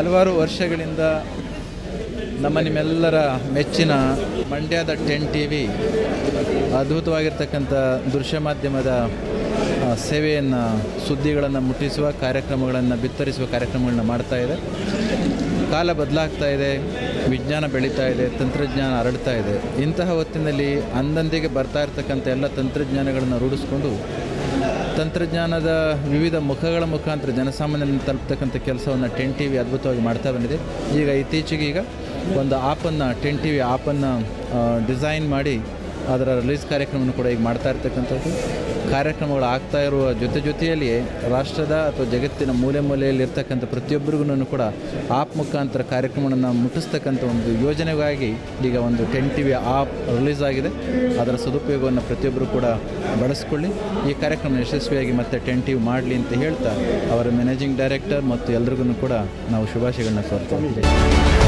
ಹಲವಾರು ವರ್ಷಗಳಿಂದ ನಮ್ಮ ನಿಮ್ಮೆಲ್ಲರ ಮೆಚ್ಚಿನ ಮಂಡ್ಯದ ಟೆನ್ ಟಿ ವಿ ಅದ್ಭುತವಾಗಿರ್ತಕ್ಕಂಥ ದೃಶ್ಯ ಮಾಧ್ಯಮದ ಆ, ಸೇವೆಯನ್ನು ಸುದ್ದಿಗಳನ್ನು ಮುಟ್ಟಿಸುವ ಕಾರ್ಯಕ್ರಮಗಳನ್ನು ಬಿತ್ತರಿಸುವ ಕಾರ್ಯಕ್ರಮಗಳನ್ನ ಮಾಡ್ತಾ ಇದೆ ಕಾಲ ಬದಲಾಗ್ತಾ ಇದೆ ವಿಜ್ಞಾನ ಬೆಳೀತಾ ಇದೆ ತಂತ್ರಜ್ಞಾನ ಹರಡ್ತಾ ಇದೆ ಇಂತಹ ಹೊತ್ತಿನಲ್ಲಿ ಅಂದಂದಿಗೆ ಬರ್ತಾ ಇರತಕ್ಕಂಥ ಎಲ್ಲ ತಂತ್ರಜ್ಞಾನಗಳನ್ನು ರೂಢಿಸ್ಕೊಂಡು ತಂತ್ರಜ್ಞಾನದ ವಿವಿಧ ಮುಖಗಳ ಮುಖಾಂತರ ಜನಸಾಮಾನ್ಯರನ್ನು ತಲುಪ್ತಕ್ಕಂಥ ಕೆಲಸವನ್ನು ಟೆನ್ ಟಿ ವಿ ಅದ್ಭುತವಾಗಿ ಮಾಡ್ತಾ ಬಂದಿದೆ ಈಗ ಇತ್ತೀಚೆಗೆ ಈಗ ಒಂದು ಆಪನ್ನು ಟೆನ್ ಟಿ ವಿ ಆಪನ್ನು ಡಿಸೈನ್ ಮಾಡಿ ಅದರ ರಿಲೀಸ್ ಕಾರ್ಯಕ್ರಮವನ್ನು ಕೂಡ ಈಗ ಮಾಡ್ತಾ ಇರ್ತಕ್ಕಂಥದ್ದು ಕಾರ್ಯಕ್ರಮಗಳು ಆಗ್ತಾ ಇರುವ ಜೊತೆ ಜೊತೆಯಲ್ಲಿಯೇ ರಾಷ್ಟ್ರದ ಅಥವಾ ಜಗತ್ತಿನ ಮೂಲೆ ಮೂಲೆಯಲ್ಲಿ ಇರ್ತಕ್ಕಂಥ ಪ್ರತಿಯೊಬ್ಬರಿಗೂ ಕೂಡ ಆಪ್ ಮುಖಾಂತರ ಕಾರ್ಯಕ್ರಮವನ್ನು ಮುಟ್ಟಿಸ್ತಕ್ಕಂಥ ಒಂದು ಯೋಜನೆಗಾಗಿ ಈಗ ಒಂದು ten T V app release ಆಗಿದೆ ಅದರ ಸದುಪಯೋಗವನ್ನು ಪ್ರತಿಯೊಬ್ಬರು ಕೂಡ ಬಳಸ್ಕೊಳ್ಳಿ ಈ ಕಾರ್ಯಕ್ರಮ ಯಶಸ್ವಿಯಾಗಿ ಮತ್ತೆ ಟೆನ್ ಟಿ ವಿ ಮಾಡಲಿ ಅಂತ ಹೇಳ್ತಾ ಅವರ ಮ್ಯಾನೇಜಿಂಗ್ ಡೈರೆಕ್ಟರ್ ಮತ್ತು ಎಲ್ರಿಗೂ ಕೂಡ ನಾವು ಶುಭಾಶಯಗಳನ್ನ ಕೋರ್ತಾ ಇದ್ದೀವಿ